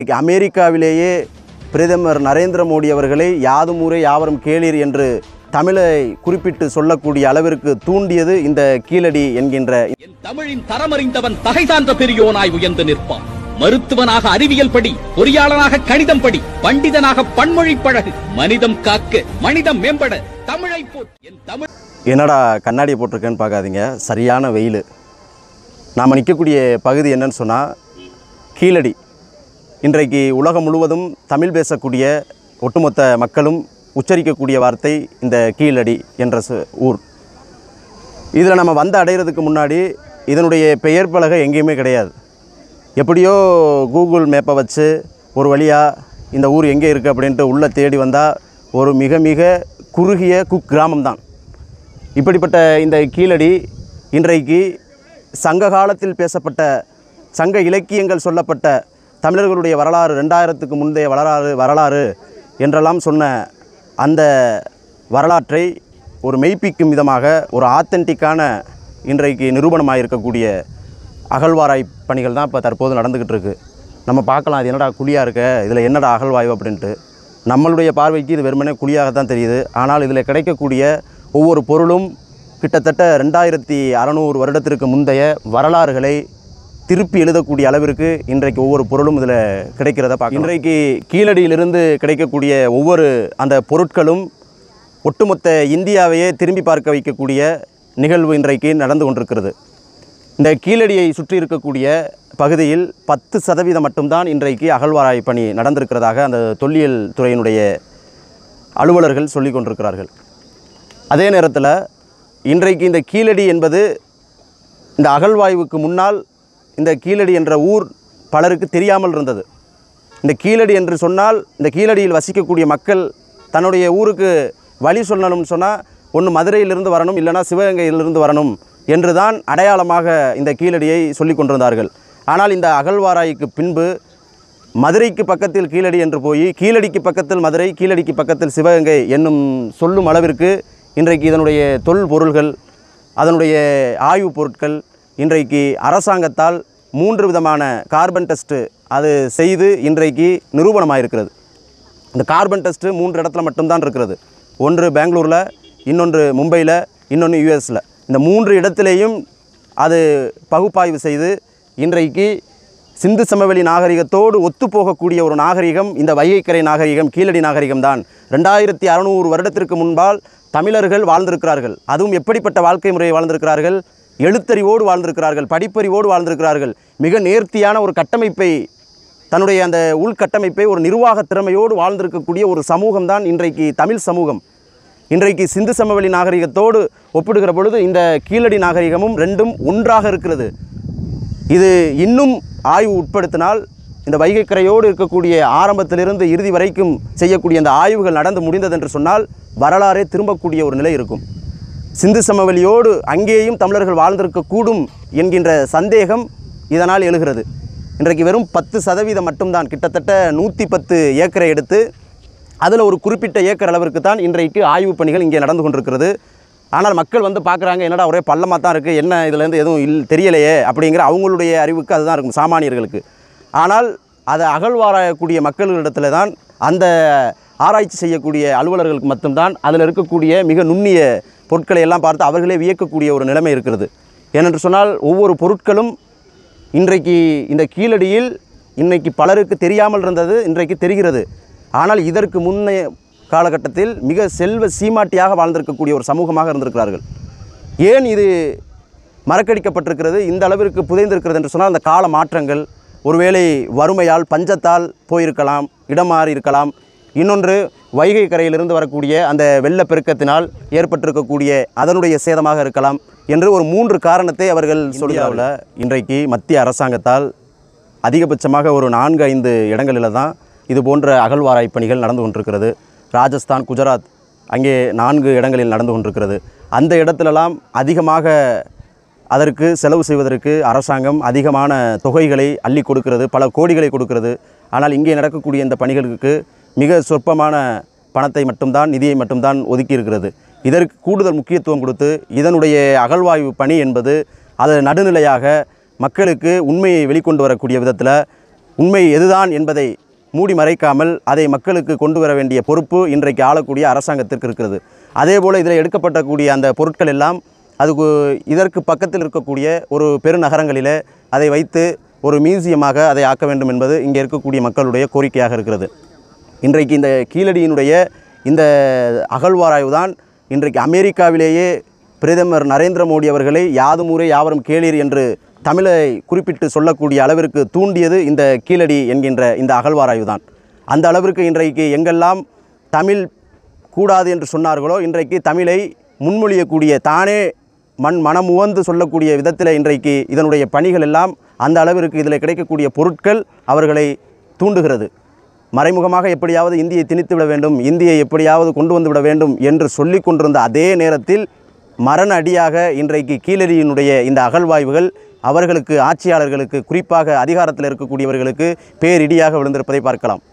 இன்னைக்கு அமெரிக்காவிலேயே பிரதமர் நரேந்திர மோடி அவர்களை யாதும் ஊரே யாவரும் கேளீர் என்று தமிழை குறிப்பிட்டு சொல்லக்கூடிய அளவிற்கு தூண்டியது இந்த கீழடி என்கின்ற என் தமிழின் தரமறிந்தவன் தகை சான்ற பெரியோனாய் உயர்ந்து நிற்பான் மருத்துவனாக அறிவியல் படி பொறியாளனாக கணிதம் படி பண்டிதனாக பன்மொழி பழகு மனிதம் காக்க மனிதம் மேம்பட தமிழை போற்று என் தமிழ் என்னடா கண்ணாடியை போட்டிருக்கேன்னு பார்க்காதீங்க சரியான வெயில் நாம் நிற்கக்கூடிய பகுதி என்னன்னு சொன்னால் கீழடி இன்றைக்கு உலகம் முழுவதும் தமிழ் பேசக்கூடிய ஒட்டுமொத்த மக்களும் உச்சரிக்கக்கூடிய வார்த்தை இந்த கீழடி என்ற சு- ஊர் இதில் நம்ம வந்து அடையிறதுக்கு முன்னாடி இதனுடைய பெயர் பலகை எங்கேயுமே கிடையாது எப்படியோ கூகுள் மேப்பை வச்சு ஒரு வழியாக இந்த ஊர் எங்கே இருக்குது அப்படின்ட்டு உள்ளே தேடி வந்தால் ஒரு மிக மிக குறுகிய குக் கிராமம்தான் இப்படிப்பட்ட இந்த கீழடி இன்றைக்கு சங்க காலத்தில் பேசப்பட்ட சங்க இலக்கியங்கள் சொல்லப்பட்ட தமிழர்களுடைய வரலாறு ரெண்டாயிரத்துக்கு முந்தைய வரலாறு வரலாறு என்றெல்லாம் சொன்ன அந்த வரலாற்றை ஒரு மெய்ப்பிக்கும் விதமாக ஒரு ஆத்தென்டிக்கான இன்றைக்கு நிரூபணமாக இருக்கக்கூடிய அகழ்வாராய் பணிகள் தான் இப்போ தற்போது நடந்துக்கிட்டு இருக்கு நம்ம பார்க்கலாம் இது என்னடா குழியாக இருக்க இதில் என்னடா அகழ்வாய்வு அப்படின்ட்டு நம்மளுடைய பார்வைக்கு இது வெறுமனே குழியாக தான் தெரியுது ஆனால் இதில் கிடைக்கக்கூடிய ஒவ்வொரு பொருளும் கிட்டத்தட்ட ரெண்டாயிரத்தி அறநூறு வருடத்திற்கு முந்தைய வரலாறுகளை திருப்பி எழுதக்கூடிய அளவிற்கு இன்றைக்கு ஒவ்வொரு பொருளும் இதில் கிடைக்கிறத பார்க்க இன்றைக்கு கீழடியிலிருந்து கிடைக்கக்கூடிய ஒவ்வொரு அந்த பொருட்களும் ஒட்டுமொத்த இந்தியாவையே திரும்பி பார்க்க வைக்கக்கூடிய நிகழ்வு இன்றைக்கு நடந்து கொண்டிருக்கிறது இந்த கீழடியை சுற்றி இருக்கக்கூடிய பகுதியில் பத்து சதவீதம் மட்டும்தான் இன்றைக்கு அகழ்வாராய் பணி நடந்திருக்கிறதாக அந்த தொல்லியல் துறையினுடைய அலுவலர்கள் சொல்லிக் கொண்டிருக்கிறார்கள் அதே நேரத்தில் இன்றைக்கு இந்த கீழடி என்பது இந்த அகழ்வாய்வுக்கு முன்னால் இந்த கீழடி என்ற ஊர் பலருக்கு தெரியாமல் இருந்தது இந்த கீழடி என்று சொன்னால் இந்த கீழடியில் வசிக்கக்கூடிய மக்கள் தன்னுடைய ஊருக்கு வழி சொல்லணும்னு சொன்னால் ஒன்று மதுரையிலிருந்து வரணும் இல்லைனா சிவகங்கையிலிருந்து வரணும் என்று தான் அடையாளமாக இந்த கீழடியை சொல்லி கொண்டிருந்தார்கள் ஆனால் இந்த அகழ்வாராய்க்கு பின்பு மதுரைக்கு பக்கத்தில் கீழடி என்று போய் கீழடிக்கு பக்கத்தில் மதுரை கீழடிக்கு பக்கத்தில் சிவகங்கை என்னும் சொல்லும் அளவிற்கு இன்றைக்கு இதனுடைய தொல் பொருள்கள் அதனுடைய ஆய்வுப் பொருட்கள் இன்றைக்கு அரசாங்கத்தால் மூன்று விதமான கார்பன் டெஸ்ட்டு அது செய்து இன்றைக்கு நிரூபணமாக இருக்கிறது இந்த கார்பன் டெஸ்ட்டு மூன்று இடத்துல மட்டும்தான் இருக்கிறது ஒன்று பெங்களூரில் இன்னொன்று மும்பையில் இன்னொன்று யூஎஸில் இந்த மூன்று இடத்திலேயும் அது பகுப்பாய்வு செய்து இன்றைக்கு சிந்து சமவெளி நாகரிகத்தோடு ஒத்துப்போகக்கூடிய ஒரு நாகரிகம் இந்த வைகைக்கரை நாகரிகம் கீழடி நாகரிகம் தான் ரெண்டாயிரத்தி அறநூறு வருடத்திற்கு முன்பால் தமிழர்கள் வாழ்ந்திருக்கிறார்கள் அதுவும் எப்படிப்பட்ட வாழ்க்கை முறையை வாழ்ந்திருக்கிறார்கள் எழுத்தறிவோடு வாழ்ந்திருக்கிறார்கள் படிப்பறிவோடு வாழ்ந்திருக்கிறார்கள் மிக நேர்த்தியான ஒரு கட்டமைப்பை தன்னுடைய அந்த உள்கட்டமைப்பை ஒரு நிர்வாக திறமையோடு வாழ்ந்திருக்கக்கூடிய ஒரு சமூகம் தான் இன்றைக்கு தமிழ் சமூகம் இன்றைக்கு சிந்து சமவெளி நாகரிகத்தோடு ஒப்பிடுகிற பொழுது இந்த கீழடி நாகரிகமும் ரெண்டும் ஒன்றாக இருக்கிறது இது இன்னும் ஆய்வு உட்படுத்தினால் இந்த வைகைக்கரையோடு இருக்கக்கூடிய ஆரம்பத்திலிருந்து இறுதி வரைக்கும் செய்யக்கூடிய அந்த ஆய்வுகள் நடந்து முடிந்தது என்று சொன்னால் வரலாறே திரும்பக்கூடிய ஒரு நிலை இருக்கும் சிந்து சமவெளியோடு அங்கேயும் தமிழர்கள் வாழ்ந்திருக்கக்கூடும் என்கின்ற சந்தேகம் இதனால் எழுகிறது இன்றைக்கு வெறும் பத்து சதவீதம் மட்டும்தான் கிட்டத்தட்ட நூற்றி பத்து ஏக்கரை எடுத்து அதில் ஒரு குறிப்பிட்ட ஏக்கர் அளவிற்கு தான் இன்றைக்கு ஆய்வுப் பணிகள் இங்கே நடந்து கொண்டிருக்கிறது ஆனால் மக்கள் வந்து பார்க்குறாங்க என்னடா ஒரே பள்ளமாக தான் இருக்குது என்ன இதுலேருந்து எதுவும் இல் தெரியலையே அப்படிங்கிற அவங்களுடைய அறிவுக்கு அதுதான் இருக்கும் சாமானியர்களுக்கு ஆனால் அதை அகழ்வாராயக்கூடிய மக்களிடத்துல தான் அந்த ஆராய்ச்சி செய்யக்கூடிய அலுவலர்களுக்கு மட்டும்தான் அதில் இருக்கக்கூடிய மிக நுண்ணிய பொருட்களை எல்லாம் பார்த்து அவர்களே வியக்கக்கூடிய ஒரு நிலைமை இருக்கிறது ஏனென்று சொன்னால் ஒவ்வொரு பொருட்களும் இன்றைக்கு இந்த கீழடியில் இன்றைக்கு பலருக்கு தெரியாமல் இருந்தது இன்றைக்கு தெரிகிறது ஆனால் இதற்கு முன்னைய காலகட்டத்தில் மிக செல்வ சீமாட்டியாக வாழ்ந்திருக்கக்கூடிய ஒரு சமூகமாக இருந்திருக்கிறார்கள் ஏன் இது மறக்கடிக்கப்பட்டிருக்கிறது இந்த அளவிற்கு புதைந்திருக்கிறது என்று சொன்னால் அந்த கால மாற்றங்கள் ஒருவேளை வறுமையால் பஞ்சத்தால் போயிருக்கலாம் இடம் மாறி இருக்கலாம் இன்னொன்று வைகை கரையிலிருந்து வரக்கூடிய அந்த வெள்ளப்பெருக்கத்தினால் ஏற்பட்டிருக்கக்கூடிய அதனுடைய சேதமாக இருக்கலாம் என்று ஒரு மூன்று காரணத்தை அவர்கள் சொல்கிறாவில் இன்றைக்கு மத்திய அரசாங்கத்தால் அதிகபட்சமாக ஒரு நான்கு ஐந்து இடங்களில் தான் இது போன்ற அகழ்வாராய் பணிகள் நடந்து கொண்டிருக்கிறது ராஜஸ்தான் குஜராத் அங்கே நான்கு இடங்களில் நடந்து கொண்டிருக்கிறது அந்த இடத்திலெல்லாம் அதிகமாக அதற்கு செலவு செய்வதற்கு அரசாங்கம் அதிகமான தொகைகளை அள்ளி கொடுக்கிறது பல கோடிகளை கொடுக்கிறது ஆனால் இங்கே நடக்கக்கூடிய இந்த பணிகளுக்கு மிக சொற்பமான பணத்தை மட்டும்தான் நிதியை மட்டும்தான் ஒதுக்கி இருக்கிறது இதற்கு கூடுதல் முக்கியத்துவம் கொடுத்து இதனுடைய அகழ்வாய்வு பணி என்பது அதை நடுநிலையாக மக்களுக்கு உண்மையை வெளிக்கொண்டு வரக்கூடிய விதத்தில் உண்மை எதுதான் என்பதை மூடி மறைக்காமல் அதை மக்களுக்கு கொண்டு வர வேண்டிய பொறுப்பு இன்றைக்கு ஆளக்கூடிய அரசாங்கத்திற்கு இருக்கிறது அதே போல் இதில் எடுக்கப்பட்டக்கூடிய அந்த பொருட்கள் எல்லாம் அதுக்கு இதற்கு பக்கத்தில் இருக்கக்கூடிய ஒரு பெருநகரங்களில் அதை வைத்து ஒரு மியூசியமாக அதை ஆக்க வேண்டும் என்பது இங்கே இருக்கக்கூடிய மக்களுடைய கோரிக்கையாக இருக்கிறது இன்றைக்கு இந்த கீழடியினுடைய இந்த அகழ்வாராய்வு தான் இன்றைக்கு அமெரிக்காவிலேயே பிரதமர் நரேந்திர மோடி அவர்களை யாதும் ஊரே யாவரும் கேளீர் என்று தமிழை குறிப்பிட்டு சொல்லக்கூடிய அளவிற்கு தூண்டியது இந்த கீழடி என்கின்ற இந்த அகழ்வாராய்வு தான் அந்த அளவிற்கு இன்றைக்கு எங்கெல்லாம் தமிழ் கூடாது என்று சொன்னார்களோ இன்றைக்கு தமிழை முன்மொழியக்கூடிய தானே மண் மனம் உவந்து சொல்லக்கூடிய விதத்தில் இன்றைக்கு இதனுடைய பணிகள் எல்லாம் அந்த அளவிற்கு இதில் கிடைக்கக்கூடிய பொருட்கள் அவர்களை தூண்டுகிறது மறைமுகமாக எப்படியாவது இந்தியை திணித்து விட வேண்டும் இந்தியை எப்படியாவது கொண்டு வந்து விட வேண்டும் என்று சொல்லி கொண்டிருந்த அதே நேரத்தில் மரண அடியாக இன்றைக்கு கீழடியினுடைய இந்த அகழ்வாய்வுகள் அவர்களுக்கு ஆட்சியாளர்களுக்கு குறிப்பாக அதிகாரத்தில் இருக்கக்கூடியவர்களுக்கு பேரிடியாக விழுந்திருப்பதை பார்க்கலாம்